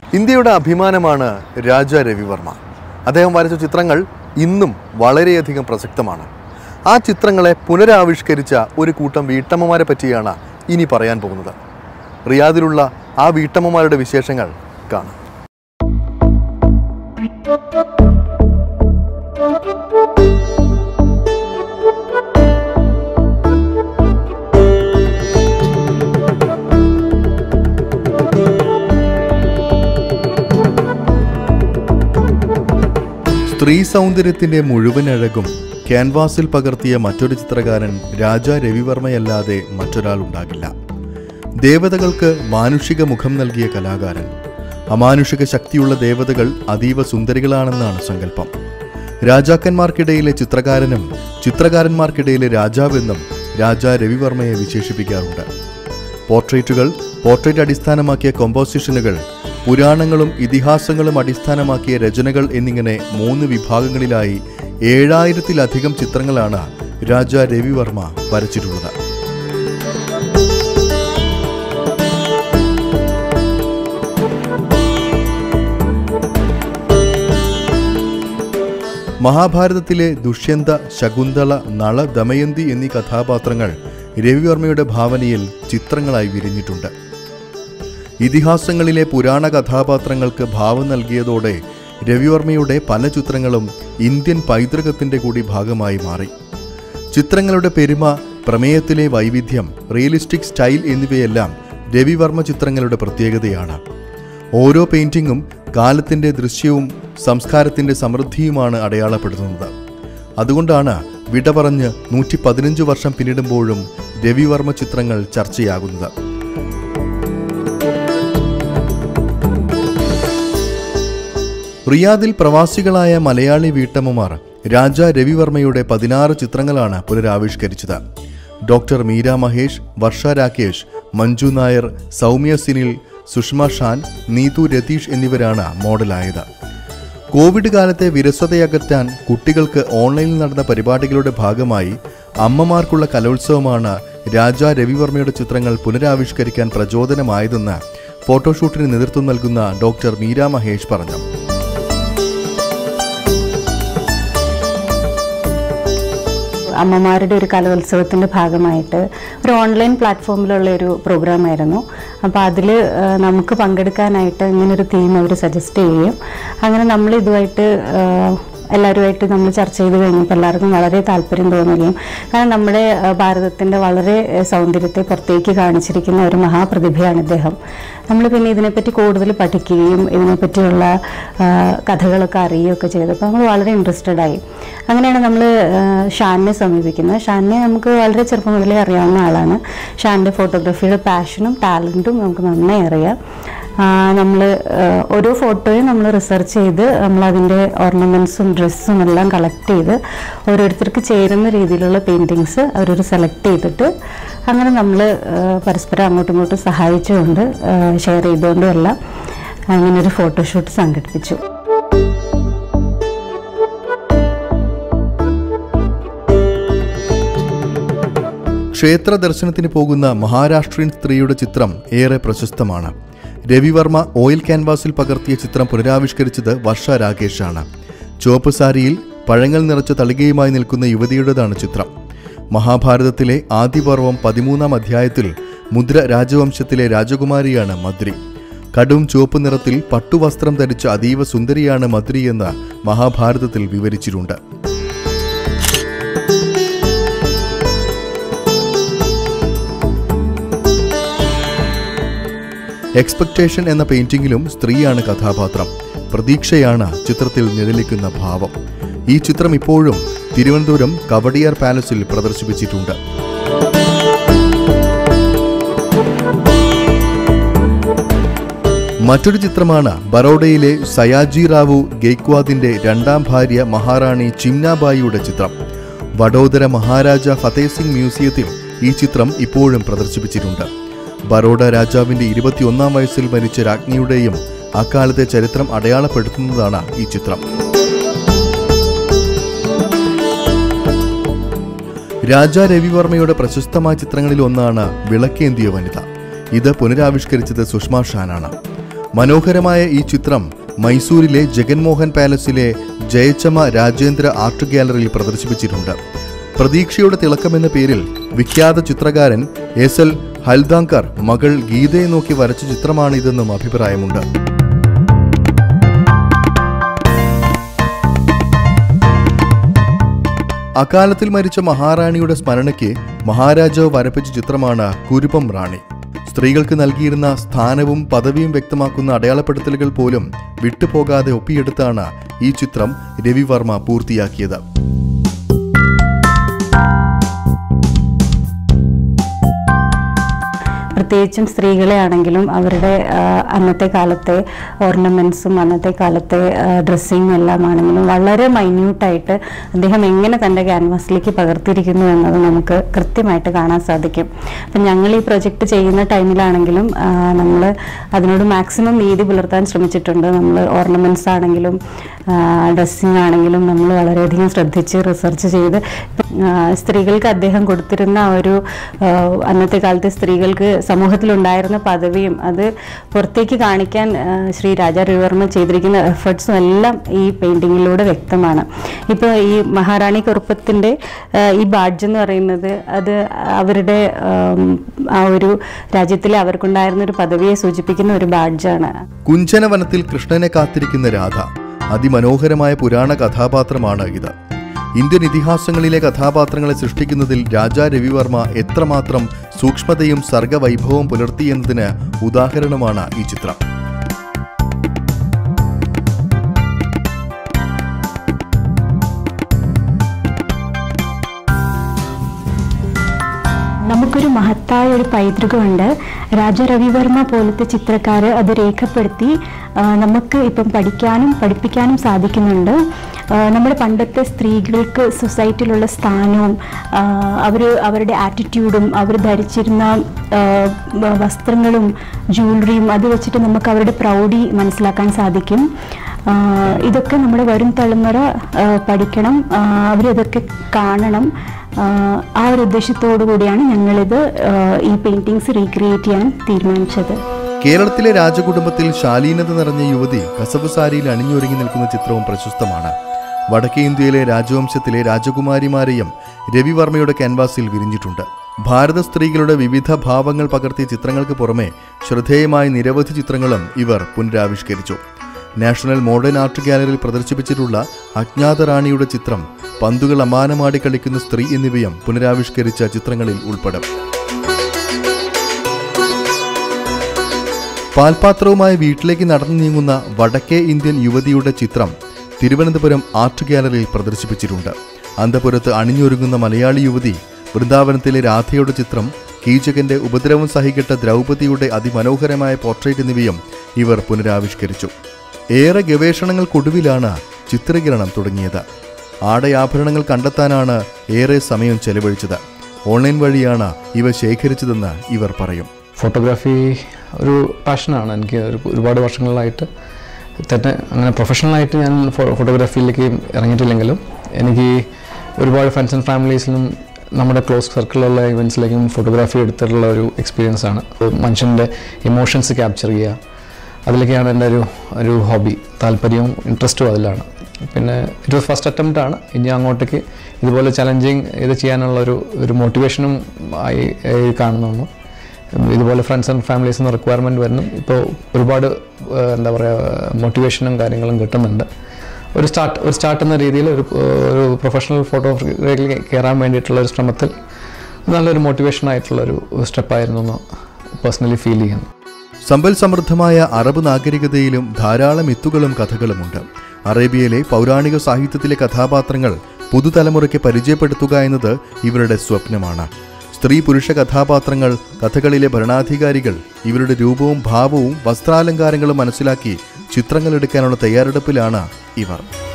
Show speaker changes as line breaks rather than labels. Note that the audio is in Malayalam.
ഇന്ത്യയുടെ അഭിമാനമാണ് രാജ രവിവർമ്മ അദ്ദേഹം വരച്ച ചിത്രങ്ങൾ ഇന്നും വളരെയധികം പ്രസക്തമാണ് ആ ചിത്രങ്ങളെ പുനരാവിഷ്കരിച്ച ഒരു കൂട്ടം വീട്ടമ്മമാരെ പറ്റിയാണ് ഇനി പറയാൻ പോകുന്നത് റിയാദിലുള്ള ആ വീട്ടമ്മമാരുടെ വിശേഷങ്ങൾ കാണാം സ്ത്രീ സൗന്ദര്യത്തിന്റെ മുഴുവൻ അഴകും ക്യാൻവാസിൽ പകർത്തിയ മറ്റൊരു ചിത്രകാരൻ രാജ രവിവർമ്മയല്ലാതെ മറ്റൊരാൾ ഉണ്ടാകില്ല ദേവതകൾക്ക് മാനുഷിക മുഖം നൽകിയ കലാകാരൻ അമാനുഷിക ശക്തിയുള്ള ദേവതകൾ അതീവ സുന്ദരികളാണെന്നാണ് സങ്കല്പം രാജാക്കന്മാർക്കിടയിലെ ചിത്രകാരനും ചിത്രകാരന്മാർക്കിടയിലെ രാജാവെന്നും രാജ രവിവർമ്മയെ വിശേഷിപ്പിക്കാറുണ്ട് പോർട്രേറ്റുകൾ പോർട്രേറ്റ് അടിസ്ഥാനമാക്കിയ കോമ്പോസിഷനുകൾ പുരാണങ്ങളും ഇതിഹാസങ്ങളും അടിസ്ഥാനമാക്കിയ രചനകൾ എന്നിങ്ങനെ മൂന്ന് വിഭാഗങ്ങളിലായി ഏഴായിരത്തിലധികം ചിത്രങ്ങളാണ് രാജ രവിവർമ്മ വരച്ചിട്ടുള്ളത് മഹാഭാരതത്തിലെ ദുഷ്യന്ത ശകുന്തള നള ദമയന്തി എന്നീ കഥാപാത്രങ്ങൾ രവിവർമ്മയുടെ ഭാവനയിൽ ചിത്രങ്ങളായി വിരിഞ്ഞിട്ടുണ്ട് ഇതിഹാസങ്ങളിലെ പുരാണ കഥാപാത്രങ്ങൾക്ക് ഭാവം നൽകിയതോടെ രവിവർമ്മയുടെ പല ചിത്രങ്ങളും ഇന്ത്യൻ പൈതൃകത്തിന്റെ കൂടി ഭാഗമായി മാറി ചിത്രങ്ങളുടെ പെരുമ പ്രമേയത്തിലെ വൈവിധ്യം റിയലിസ്റ്റിക് സ്റ്റൈൽ എന്നിവയെല്ലാം രവിവർമ്മ ചിത്രങ്ങളുടെ പ്രത്യേകതയാണ് ഓരോ പെയിന്റിങ്ങും കാലത്തിന്റെ ദൃശ്യവും സംസ്കാരത്തിന്റെ സമൃദ്ധിയുമാണ് അടയാളപ്പെടുത്തുന്നത് അതുകൊണ്ടാണ് വിട പറഞ്ഞ് നൂറ്റി പതിനഞ്ച് വർഷം പിന്നിടുമ്പോഴും രവിവർമ്മ ചിത്രങ്ങൾ ചർച്ചയാകുന്നത് റിയാദിൽ പ്രവാസികളായ മലയാളി വീട്ടമ്മമാർ രാജ രവിവർമ്മയുടെ പതിനാറ് ചിത്രങ്ങളാണ് പുനരാവിഷ്കരിച്ചത് ഡോക്ടർ മീര മഹേഷ് വർഷ രാകേഷ് മഞ്ജു നായർ സൗമ്യ സിനിൽ സുഷമ ഷാൻ നീതു രതീഷ് എന്നിവരാണ് മോഡലായത് കോവിഡ് കാലത്തെ വിരസതയകറ്റാൻ കുട്ടികൾക്ക് ഓൺലൈനിൽ നടന്ന പരിപാടികളുടെ ഭാഗമായി അമ്മമാർക്കുള്ള കലോത്സവമാണ് രാജ രവിവർമ്മയുടെ ചിത്രങ്ങൾ പുനരാവിഷ്കരിക്കാൻ പ്രചോദനമായതെന്ന് ഫോട്ടോഷൂട്ടിന് നേതൃത്വം നൽകുന്ന ഡോക്ടർ മീര മഹേഷ് പറഞ്ഞു
അമ്മമാരുടെ ഒരു കലോത്സവത്തിൻ്റെ ഭാഗമായിട്ട് ഒരു ഓൺലൈൻ പ്ലാറ്റ്ഫോമിലുള്ള ഒരു പ്രോഗ്രാം ആയിരുന്നു അപ്പോൾ അതിൽ നമുക്ക് പങ്കെടുക്കാനായിട്ട് ഇങ്ങനൊരു തീം അവർ സജസ്റ്റ് ചെയ്യുകയും അങ്ങനെ നമ്മൾ ഇതുമായിട്ട് ആ, എല്ലാവരുമായിട്ട് നമ്മൾ ചർച്ച ചെയ്ത് കഴിഞ്ഞപ്പോൾ എല്ലാവർക്കും വളരെ താല്പര്യം തോന്നുകയും കാരണം നമ്മുടെ ആ, ഭാരതത്തിൻ്റെ വളരെ ആ, സൗന്ദര്യത്തെ പുറത്തേക്ക് കാണിച്ചിരിക്കുന്ന ഒരു മഹാപ്രതിഭയാണ് ഇദ്ദേഹം നമ്മൾ പിന്നെ ഇതിനെപ്പറ്റി കൂടുതൽ പഠിക്കുകയും ഇതിനെപ്പറ്റിയുള്ള ആ, കഥകളൊക്കെ അറിയുകയൊക്കെ ചെയ്തപ്പോൾ നമ്മൾ വളരെ ഇൻട്രസ്റ്റഡ് ആയി അങ്ങനെയാണ് നമ്മൾ ഷാനിനെ സമീപിക്കുന്നത് ഷാനിനെ നമുക്ക് വളരെ ചെറുപ്പം മുതലേ അറിയാവുന്ന ആളാണ് ഷാനിൻ്റെ ഫോട്ടോഗ്രാഫിയുടെ പാഷനും ടാലൻറ്റും നമുക്ക് നന്നായി അറിയാം നമ്മൾ ഓരോ ഫോട്ടോയും നമ്മൾ റിസർച്ച് ചെയ്ത് നമ്മൾ അതിൻ്റെ ഓർണമെൻറ്റ്സും ഡ്രസ്സും എല്ലാം കളക്ട് ചെയ്ത് ഓരോരുത്തർക്ക് ചേരുന്ന രീതിയിലുള്ള പെയിൻറ്റിങ്സ് അവരൊരു സെലക്ട് ചെയ്തിട്ട് അങ്ങനെ നമ്മൾ പരസ്പരം അങ്ങോട്ടും ഇങ്ങോട്ടും സഹായിച്ചുകൊണ്ട് ഷെയർ ചെയ്തുകൊണ്ടും എല്ലാം അങ്ങനൊരു ഫോട്ടോഷൂട്ട് സംഘടിപ്പിച്ചു
ക്ഷേത്ര ദർശനത്തിന് പോകുന്ന മഹാരാഷ്ട്രീയൻ സ്ത്രീയുടെ ചിത്രം ഏറെ പ്രശസ്തമാണ് രവിവർമ്മ ഓയിൽ ക്യാൻവാസിൽ പകർത്തിയ ചിത്രം പുനരാവിഷ്കരിച്ചത് വർഷ രാകേഷാണ് ചുവപ്പ് സാരിയിൽ പഴങ്ങൾ നിറച്ച തളികയുമായി നിൽക്കുന്ന യുവതിയുടേതാണ് ചിത്രം മഹാഭാരതത്തിലെ ആദിപർവം പതിമൂന്നാം അധ്യായത്തിൽ മുദ്ര രാജവംശത്തിലെ രാജകുമാരിയാണ് മദ്രി കടും ചുവപ്പ് നിറത്തിൽ പട്ടുവസ്ത്രം ധരിച്ച അതീവ സുന്ദരിയാണ് മദ്രി എന്ന് മഹാഭാരതത്തിൽ വിവരിച്ചിട്ടുണ്ട് എക്സ്പെക്ടേഷൻ എന്ന പെയിന്റിംഗിലും സ്ത്രീയാണ് കഥാപാത്രം പ്രതീക്ഷയാണ് ചിത്രത്തിൽ നിഴലിക്കുന്ന ഭാവം ഈ ചിത്രം ഇപ്പോഴും തിരുവനന്തപുരം കവടിയാർ പാലസിൽ പ്രദർശിപ്പിച്ചിട്ടുണ്ട് മറ്റൊരു ചിത്രമാണ് ബറോഡയിലെ സയാജി റാവു ഗെയ്ക്വാദിന്റെ രണ്ടാം ഭാര്യ മഹാറാണി ചിംനാബായിയുടെ ചിത്രം വഡോദര മഹാരാജ ഫതേഹ് സിംഗ് മ്യൂസിയത്തിൽ ഈ ചിത്രം ഇപ്പോഴും പ്രദർശിപ്പിച്ചിട്ടുണ്ട് ബറോഡ രാജാവിന്റെ ഇരുപത്തിയൊന്നാം വയസ്സിൽ മരിച്ച രാജ്ഞിയുടെയും അക്കാലത്തെ ചരിത്രം അടയാളപ്പെടുത്തുന്നതാണ് ഈ ചിത്രം രാജ രവിവർമ്മയുടെ പ്രശസ്തമായ ചിത്രങ്ങളിൽ ഒന്നാണ് വിളക്കേന്തിയ വനിത ഇത് പുനരാവിഷ്കരിച്ചത് സുഷമ ഷാനാണ് മനോഹരമായ ഈ ചിത്രം മൈസൂരിലെ ജഗൻമോഹൻ പാലസിലെ ജയച്ചമ രാജേന്ദ്ര ആർട്ട് ഗാലറിയിൽ പ്രദർശിപ്പിച്ചിട്ടുണ്ട് പ്രതീക്ഷയുടെ തിളക്കം എന്ന പേരിൽ വിഖ്യാത ചിത്രകാരൻ എസ് എൽ ഹൽദാങ്കർ മകൾ ഗീതയെ നോക്കി വരച്ച ചിത്രമാണിതെന്നും അഭിപ്രായമുണ്ട് അകാലത്തിൽ മരിച്ച മഹാറാണിയുടെ സ്മരണയ്ക്ക് മഹാരാജാവ് വരപ്പിച്ച ചിത്രമാണ് കുരുപ്പം റാണി സ്ത്രീകൾക്ക് നൽകിയിരുന്ന സ്ഥാനവും പദവിയും വ്യക്തമാക്കുന്ന അടയാളപ്പെടുത്തലുകൾ പോലും വിട്ടുപോകാതെ ഒപ്പിയെടുത്താണ് ഈ ചിത്രം രവിവർമ്മ പൂർത്തിയാക്കിയത്
പ്രത്യേകിച്ചും സ്ത്രീകളെ ആണെങ്കിലും അവരുടെ ആ, അന്നത്തെ കാലത്തെ ഓർണമെന്റ്സും അന്നത്തെ കാലത്തെ ഡ്രസ്സിങ്ങും എല്ലാം ആണെങ്കിലും വളരെ മൈന്യൂട്ടായിട്ട് അദ്ദേഹം എങ്ങനെ തൻ്റെ ക്യാൻവാസിലേക്ക് പകർത്തിയിരിക്കുന്നു എന്നത് നമുക്ക് കൃത്യമായിട്ട് കാണാൻ സാധിക്കും അപ്പം ഞങ്ങൾ ഈ പ്രൊജക്റ്റ് ചെയ്യുന്ന ടൈമിലാണെങ്കിലും നമ്മൾ അതിനോട് മാക്സിമം നീതി പുലർത്താൻ ശ്രമിച്ചിട്ടുണ്ട് നമ്മൾ ഓർണമെന്റ്സ് ആണെങ്കിലും ഡ്രസ്സിങ് ആണെങ്കിലും നമ്മൾ വളരെയധികം ശ്രദ്ധിച്ച് റിസർച്ച് ചെയ്ത് ആ, സ്ത്രീകൾക്ക് അദ്ദേഹം കൊടുത്തിരുന്ന ആ ഒരു ആ, അന്നത്തെ കാലത്തെ സ്ത്രീകൾക്ക് സമൂഹത്തിലുണ്ടായിരുന്ന പദവിയും അത് പുറത്തേക്ക് കാണിക്കാൻ ആ, ശ്രീ രാജാ രവിവർമ്മ ചെയ്തിരിക്കുന്ന എഫേർട്സും എല്ലാം ഈ പെയിന്റിങ്ങിലൂടെ വ്യക്തമാണ് ഇപ്പോൾ ഈ മഹാറാണി കുറുപ്പത്തിൻ്റെ ഈ ബാഡ്ജ് എന്ന് പറയുന്നത് അത് അവരുടെ ആം, ആ ഒരു രാജ്യത്തിലെ അവർക്കുണ്ടായിരുന്ന ഒരു പദവിയെ സൂചിപ്പിക്കുന്ന ഒരു ബാഡ്ജാണ്
കുഞ്ചനവനത്തിൽ കൃഷ്ണനെ കാത്തിരിക്കുന്ന രാധ അതിമനോഹരമായ പുരാണ കഥാപാത്രമാണ് ഇത് ഇന്ത്യൻ ഇതിഹാസങ്ങളിലെ കഥാപാത്രങ്ങളെ സൃഷ്ടിക്കുന്നതിൽ രാജാ രവിവർമ്മ എത്രമാത്രം സൂക്ഷ്മതയും സർഗവൈഭവവും പുലർത്തിയെന്നതിന് ഉദാഹരണമാണ് ഈ ചിത്രം
നമുക്കൊരു മഹത്തായ ഒരു പൈതൃകമുണ്ട് രാജ രവിവർമ്മ പോലത്തെ ചിത്രക്കാർ അത് രേഖപ്പെടുത്തി ആ, നമുക്ക് ഇപ്പം പഠിക്കാനും പഠിപ്പിക്കാനും സാധിക്കുന്നുണ്ട് ആ, നമ്മുടെ പണ്ടത്തെ സ്ത്രീകൾക്ക് സൊസൈറ്റിയിലുള്ള സ്ഥാനവും അവർ അവരുടെ ആറ്റിറ്റ്യൂഡും അവർ ധരിച്ചിരുന്ന ആ, വ- വസ്ത്രങ്ങളും ജ്വല്ലറിയും അത് വെച്ചിട്ട് നമുക്ക് അവരുടെ പ്രൗഢി മനസ്സിലാക്കാൻ സാധിക്കും ആ, ഇതൊക്കെ നമ്മുടെ വരും തലമുറ ആ, പഠിക്കണം ആ, അവരിതൊക്കെ കാണണം ആ, ആ ഒരു ഉദ്ദേശത്തോടു കൂടിയാണ് ഞങ്ങളിത് ആ, ഈ പെയിൻറ്റിങ്സ് റീക്രിയേറ്റ് ചെയ്യാൻ തീരുമാനിച്ചത്
കേരളത്തിലെ രാജകുടുംബത്തിൽ ശാലീനത നിറഞ്ഞ യുവതി കസവ് സാരിയിൽ അണിഞ്ഞൊരുങ്ങി നിൽക്കുന്ന ചിത്രവും പ്രശസ്തമാണ് വടക്കേ ഇന്ത്യയിലെ രാജവംശത്തിലെ രാജകുമാരിമാരെയും രവിവർമ്മയുടെ ക്യാൻവാസിൽ വിരിഞ്ഞിട്ടുണ്ട് ഭാരത സ്ത്രീകളുടെ വിവിധ ഭാവങ്ങൾ പകർത്തിയ ചിത്രങ്ങൾക്ക് പുറമെ ശ്രദ്ധേയമായ നിരവധി ചിത്രങ്ങളും ഇവർ പുനരാവിഷ്കരിച്ചു നാഷണൽ മോഡേൺ ആർട്ട് ഗാലറിയിൽ പ്രദർശിപ്പിച്ചിട്ടുള്ള അജ്ഞാത റാണിയുടെ ചിത്രം പന്തുകൾ അമാനമാടി കളിക്കുന്ന സ്ത്രീ എന്നിവയും പുനരാവിഷ്കരിച്ച ചിത്രങ്ങളിൽ ഉൾപ്പെടും പാൽപാത്രവുമായി വീട്ടിലേക്ക് നടന്നു നീങ്ങുന്ന വടക്കേ ഇന്ത്യൻ യുവതിയുടെ ചിത്രം തിരുവനന്തപുരം ആർട്ട് ഗാലറിയിൽ പ്രദർശിപ്പിച്ചിട്ടുണ്ട് അന്തപുരത്ത് അണിഞ്ഞൊരുങ്ങുന്ന മലയാളി യുവതി വൃന്ദാവനത്തിലെ രാധയുടെ ചിത്രം കീചകന്റെ ഉപദ്രവം സഹിക്കട്ട ദ്രൗപദിയുടെ അതിമനോഹരമായ പോർട്രേറ്റ് എന്നിവയും ഇവർ പുനരാവിഷ്കരിച്ചു ഏറെ ഗവേഷണങ്ങൾക്കൊടുവിലാണ് ചിത്രീകരണം തുടങ്ങിയത് ആടയാഭരണങ്ങൾ കണ്ടെത്താനാണ് ഏറെ സമയം ചെലവഴിച്ചത് ഓൺലൈൻ വഴിയാണ് ഇവ ശേഖരിച്ചതെന്ന് ഇവർ പറയും
ഫോട്ടോഗ്രാഫി ഒരു പാഷനാണ് എനിക്ക് ഒരു ഒരുപാട് വർഷങ്ങളിലായിട്ട് തന്നെ അങ്ങനെ പ്രൊഫഷണലായിട്ട് ഞാൻ ഫോ- ഫോട്ടോഗ്രാഫിയിലേക്ക് ഇറങ്ങിയിട്ടില്ലെങ്കിലും എനിക്ക് ഒരുപാട് ഫ്രണ്ട്സ് ആൻഡ് ഫാമിലീസിലും നമ്മുടെ ക്ലോസ് സർക്കിളിലുള്ള ഇവൻറ്റ്സിലേക്കും ഫോട്ടോഗ്രാഫി എടുത്തിട്ടുള്ള ഒരു എക്സ്പീരിയൻസ് ആണ് മനുഷ്യൻ്റെ ഇമോഷൻസ് ക്യാപ്ചർ ചെയ്യുക അതിലേക്കാണ് എൻ്റെ ഒരു ഒരു ഹോബി താല്പര്യവും ഇൻട്രസ്റ്റും അതിലാണ് പിന്നെ ഇറ്റ് വാസ് ഫസ്റ്റ് അറ്റംപ്റ്റ് ആണ് ഇനി അങ്ങോട്ടേക്ക് ഇതുപോലെ ചലഞ്ചിങ് ഇത് ചെയ്യാനുള്ള ഒരു ഒരു മോട്ടിവേഷനും ആയി ആയി കാണുന്നു ഇതുപോലെ ഫ്രണ്ട്സ് ആൻഡ് ഫാമിലീസ് നിന്ന് റിക്വയർമെൻറ്റ് വരുന്നു ഇപ്പോൾ ഒരുപാട് ആ, എന്താ പറയുക മോട്ടിവേഷനും കാര്യങ്ങളും കിട്ടുന്നുണ്ട് ഒരു സ്റ്റാർട്ട് ഒരു സ്റ്റാർട്ട് എന്ന രീതിയിൽ ഒരു ഒരു പ്രൊഫഷണൽ ഫോട്ടോഗ്രാഫിയിൽ കയറാൻ വേണ്ടിയിട്ടുള്ള ഒരു ശ്രമത്തിൽ നല്ലൊരു മോട്ടിവേഷൻ ആയിട്ടുള്ള ഒരു സ്റ്റെപ്പായിരുന്നു എന്ന് പേഴ്സണലി ഫീൽ ചെയ്യുന്നു
സമ്പൽ സമൃദ്ധമായ അറബ് നാഗരികതയിലും ധാരാളം മിത്തുകളും കഥകളുമുണ്ട് അറേബ്യയിലെ പൗരാണിക സാഹിത്യത്തിലെ കഥാപാത്രങ്ങൾ പുതുതലമുറയ്ക്ക് പരിചയപ്പെടുത്തുക എന്നത് ഇവരുടെ സ്വപ്നമാണ് സ്ത്രീ പുരുഷ കഥാപാത്രങ്ങൾ കഥകളിലെ ഭരണാധികാരികൾ ഇവരുടെ രൂപവും ഭാവവും വസ്ത്രാലങ്കാരങ്ങളും മനസ്സിലാക്കി ചിത്രങ്ങൾ എടുക്കാനുള്ള തയ്യാറെടുപ്പിലാണ് ഇവർ